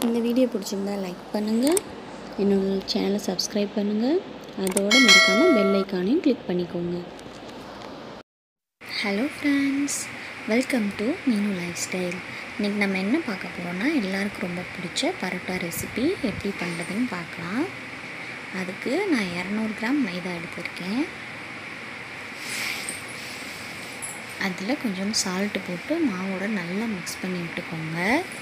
இந்த வீடியோ பிடிச்சிருந்தா லைக் பண்ணுங்கள் என்னோட சேனலை சப்ஸ்கிரைப் பண்ணுங்கள் அதோட மறக்காமல் பெல் ஐக்கானையும் கிளிக் பண்ணிக்கோங்க hello friends welcome to Meenu lifestyle இன்றைக்கி நம்ம என்ன பார்க்க போகிறோம்னா எல்லாருக்கும் ரொம்ப பிடிச்ச பரோட்டா ரெசிபி எப்படி பண்ணுறதுன்னு பார்க்கலாம் அதுக்கு நான் இரநூறு கிராம் மைதா எடுத்திருக்கேன் அதில் கொஞ்சம் சால்ட்டு போட்டு மாவோட நல்லா மிக்ஸ் பண்ணி விட்டுக்கோங்க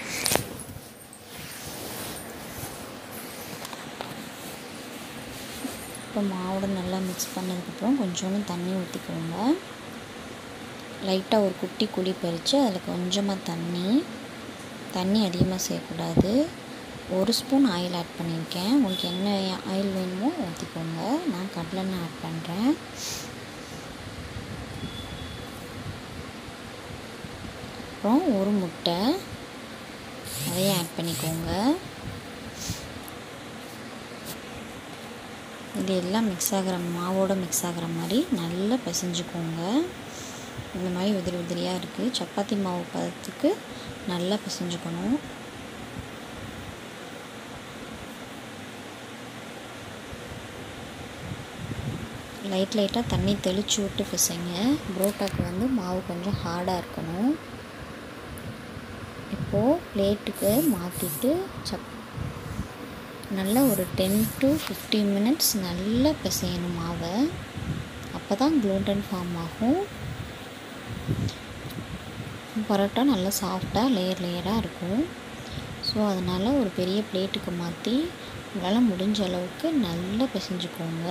இப்போ மாவோட நல்லா மிக்ஸ் பண்ணதுக்கப்புறம் கொஞ்சோண்டு தண்ணி ஊற்றிக்கோங்க லைட்டாக ஒரு குட்டி குழி பறித்து அதில் கொஞ்சமாக தண்ணி தண்ணி அதிகமாக செய்யக்கூடாது ஒரு ஸ்பூன் ஆயில் ஆட் பண்ணியிருக்கேன் உங்களுக்கு என்ன ஆயில் வேணுமோ ஊற்றிக்கோங்க நான் கடலெண்ணெய் ஆட் பண்ணுறேன் அப்புறம் ஒரு முட்டை அதையும் ஆட் பண்ணிக்கோங்க இது எல்லாம் மிக்ஸ் ஆகிற மாவோட மிக்ஸ் ஆகிற மாதிரி நல்லா பிசைஞ்சுக்கோங்க இந்த மாதிரி உதிரி உதிரியாக இருக்குது சப்பாத்தி மாவு பதத்துக்கு நல்லா பிசைஞ்சுக்கணும் லைட் லைட்டாக தண்ணி தெளித்து விட்டு பிசைங்க புரோட்டாக்கு வந்து மாவு கொஞ்சம் ஹார்டாக இருக்கணும் இப்போது பிளேட்டுக்கு மாற்றிட்டு சப் நல்லா ஒரு டென் டு ஃபிஃப்டீன் மினிட்ஸ் நல்லா பிசையணும் மாவை அப்போ தான் க்ளூட்டன் ஃபார்ம் ஆகும் பரோட்டா நல்லா சாஃப்டாக லேயர் லேயராக இருக்கும் ஸோ அதனால் ஒரு பெரிய பிளேட்டுக்கு மாற்றி உங்களால் முடிஞ்ச அளவுக்கு நல்லா பிசைஞ்சுக்கோங்க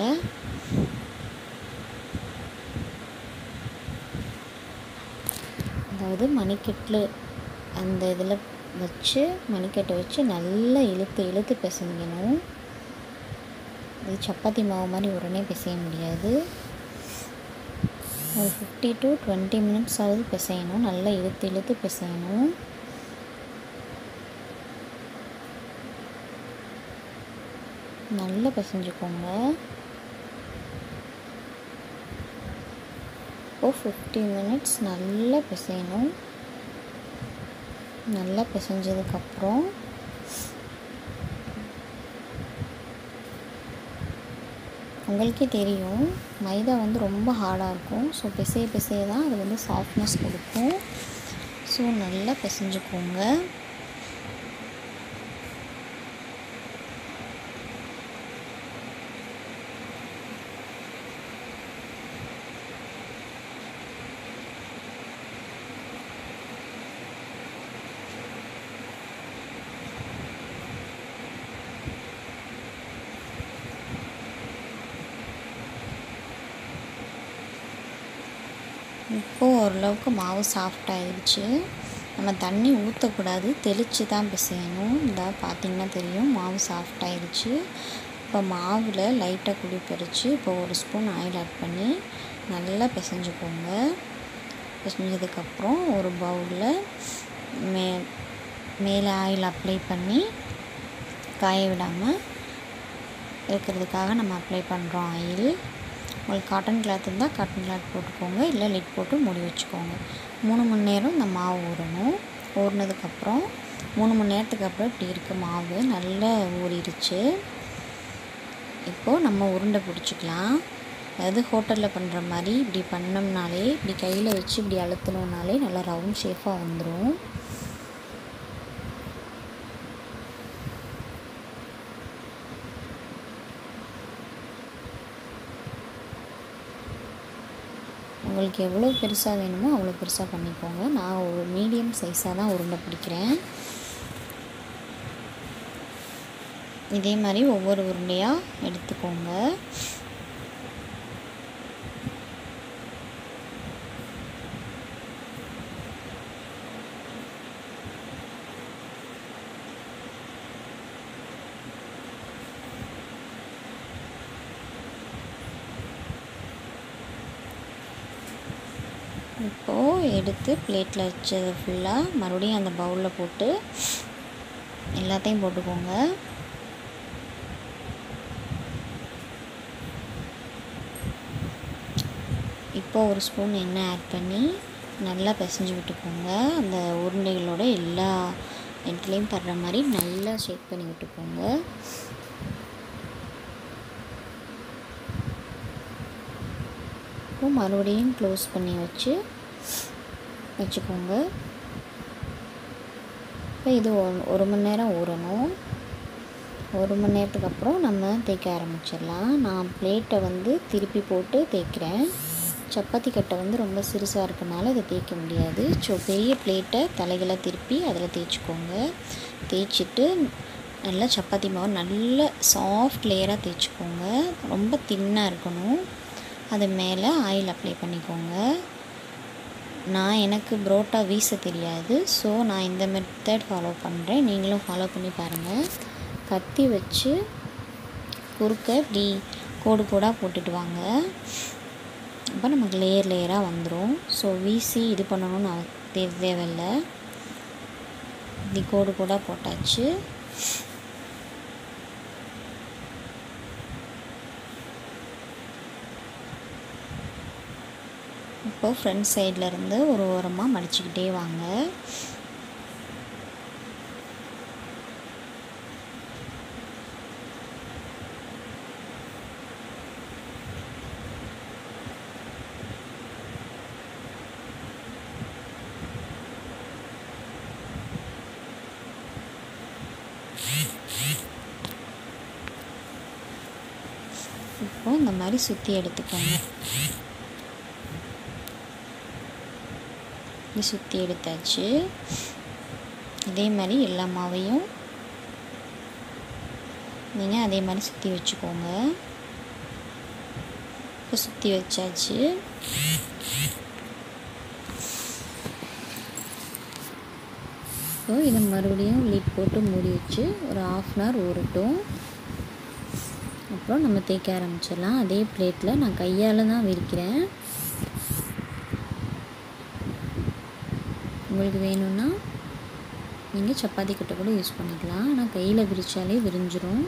அதாவது மணிக்கட்டில் அந்த இதில் வச்சு மணிக்கட்டை வச்சு நல்லா இழுத்து இழுத்து பிசைஞ்சிக்கணும் இது சப்பாத்தி மாவு மாதிரி உடனே பிசைய முடியாது ஒரு ஃபிஃப்டி டு டுவெண்ட்டி மினிட்ஸ் ஆகுது பிசையணும் நல்லா இழுத்து இழுத்து பிசையணும் நல்லா பிசைஞ்சுக்கோங்க இப்போது ஃபிஃப்டி மினிட்ஸ் நல்லா பிசையணும் நல்லா பிசைஞ்சதுக்கப்புறம் உங்களுக்கே தெரியும் மைதா வந்து ரொம்ப ஹார்டாக இருக்கும் ஸோ பிசைய பிசைய தான் அது வந்து சாஃப்ட்னஸ் கொடுக்கும் ஸோ நல்லா பிசைஞ்சுக்கோங்க இப்போது ஓரளவுக்கு மாவு சாஃப்ட் ஆயிடுச்சு நம்ம தண்ணி ஊற்றக்கூடாது தெளித்து தான் பிசையணும் இந்த பார்த்திங்கன்னா தெரியும் மாவு சாஃப்ட் ஆயிடுச்சு இப்போ மாவில் லைட்டாக குழி பறித்து இப்போ ஒரு ஸ்பூன் ஆயில் ஆட் பண்ணி நல்லா பிசைஞ்சுக்கோங்க பிசைஞ்சதுக்கப்புறம் ஒரு பவுலில் மே மேலே ஆயில் அப்ளை பண்ணி காய விடாமல் இருக்கிறதுக்காக நம்ம அப்ளை பண்ணுறோம் ஆயில் உங்களுக்கு காட்டன் கிளாத் இருந்தால் காட்டன் கிளாத் போட்டுக்கோங்க இல்லை லிட் போட்டு மூடி வச்சுக்கோங்க மூணு மணி நேரம் இந்த மாவு ஊறணும் ஊறினதுக்கப்புறம் மூணு மணி நேரத்துக்கு அப்புறம் இப்படி இருக்க மாவு நல்லா ஊறிடுச்சு இப்போது நம்ம உருண்டை பிடிச்சிக்கலாம் அதாவது ஹோட்டலில் பண்ணுற மாதிரி இப்படி பண்ணோம்னாலே இப்படி கையில் வச்சு இப்படி அழுத்தணுன்னாலே நல்லா ரவுண்ட் ஷேஃபாக வந்துடும் உங்களுக்கு எவ்வளோ பெருசாக வேணுமோ அவ்வளோ பெருசாக பண்ணிக்கோங்க நான் ஒரு மீடியம் சைஸாக தான் உருண்டை பிடிக்கிறேன் இதே மாதிரி ஒவ்வொரு உருண்டையாக எடுத்துக்கோங்க இப்போது எடுத்து பிளேட்டில் வச்சது ஃபுல்லாக மறுபடியும் அந்த பவுலில் போட்டு எல்லாத்தையும் போட்டுக்கோங்க இப்போ ஒரு ஸ்பூன் எண்ணெய் ஆட் பண்ணி நல்லா பிசைஞ்சு விட்டுக்கோங்க அந்த உருண்டைகளோட எல்லா ரெண்டுலேயும் படுற மாதிரி நல்லா ஷேக் பண்ணி விட்டுக்கோங்க இப்போ மறுபடியும் க்ளோஸ் பண்ணி வச்சு வச்சுக்கோங்க இப்போ இது ஒரு மணி நேரம் ஊறணும் ஒரு மணி நேரத்துக்கு அப்புறம் நம்ம தேய்க்க ஆரம்பிச்சிடலாம் நான் பிளேட்டை வந்து திருப்பி போட்டு தேய்க்கிறேன் சப்பாத்தி கட்டை வந்து ரொம்ப சிறுசாக இருக்கனால இதை தேய்க்க முடியாது ஸோ பெரிய பிளேட்டை தலைகளை திருப்பி அதில் தேய்ச்சிக்கோங்க தேய்ச்சிட்டு நல்லா சப்பாத்தி மாவு நல்ல சாஃப்ட் லேயராக தேய்ச்சிக்கோங்க ரொம்ப தின்னாக இருக்கணும் அது மேலே ஆயில் அப்ளை பண்ணிக்கோங்க நான் எனக்கு புரோட்டா வீச தெரியாது ஸோ நான் இந்த மெத்தட் ஃபாலோ பண்ணுறேன் நீங்களும் ஃபாலோ பண்ணி பாருங்கள் கத்தி வச்சு குறுக்க இப்படி கோடு கோடாக போட்டுட்டு வாங்க அப்போ நமக்கு லேயர் லேயராக வந்துடும் ஸோ வீசி இது பண்ணணும்னு அவ தே தேவையில்லை இப்படி கோடு கோடாக போட்டாச்சு இப்போது ஃப்ரண்ட் சைடில் இருந்து ஒரு ஓரமாக மடிச்சுக்கிட்டே வாங்க இப்போ இந்த மாதிரி சுற்றி எடுத்துக்கோங்க இப்படி சுற்றி எடுத்தாச்சு இதே மாதிரி எல்லா மாவையும் நீங்கள் அதே மாதிரி சுற்றி வச்சுக்கோங்க இப்போ சுற்றி வச்சாச்சு இப்போ இதை மறுபடியும் லிட் போட்டு மூடி வச்சு ஒரு ஆஃப் அன் ஹவர் ஊறட்டும் அப்புறம் நம்ம தேய்க்க ஆரம்பிச்சிடலாம் அதே பிளேட்டில் நான் கையால் தான் விரிக்கிறேன் உங்களுக்கு வேணும்னா நீங்கள் சப்பாத்தி கட்டை கூட யூஸ் பண்ணிக்கலாம் ஆனால் கையில் விரித்தாலே விரிஞ்சிரும்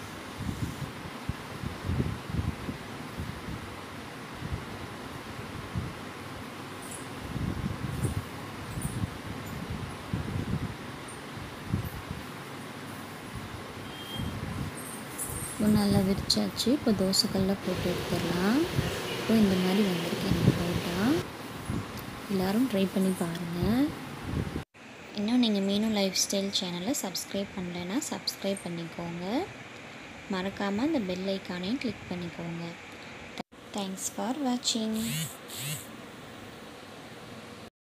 இப்போ நல்லா விரிச்சாச்சு இப்போ தோசைக்கல்ல போட்டு எடுத்துடலாம் இப்போ இந்த மாதிரி வந்திருக்கு எனக்கு பரோட்டா எல்லோரும் ட்ரை பண்ணி பாருங்கள் இன்னும் நீங்கள் மீனும் லைஃப் ஸ்டைல் சேனலை சப்ஸ்கிரைப் பண்ணலைன்னா சப்ஸ்கிரைப் பண்ணிக்கோங்க மறக்காமல் அந்த பெல் ஐக்கானையும் கிளிக் பண்ணிக்கோங்க தேங்க்ஸ் ஃபார் வாட்சிங்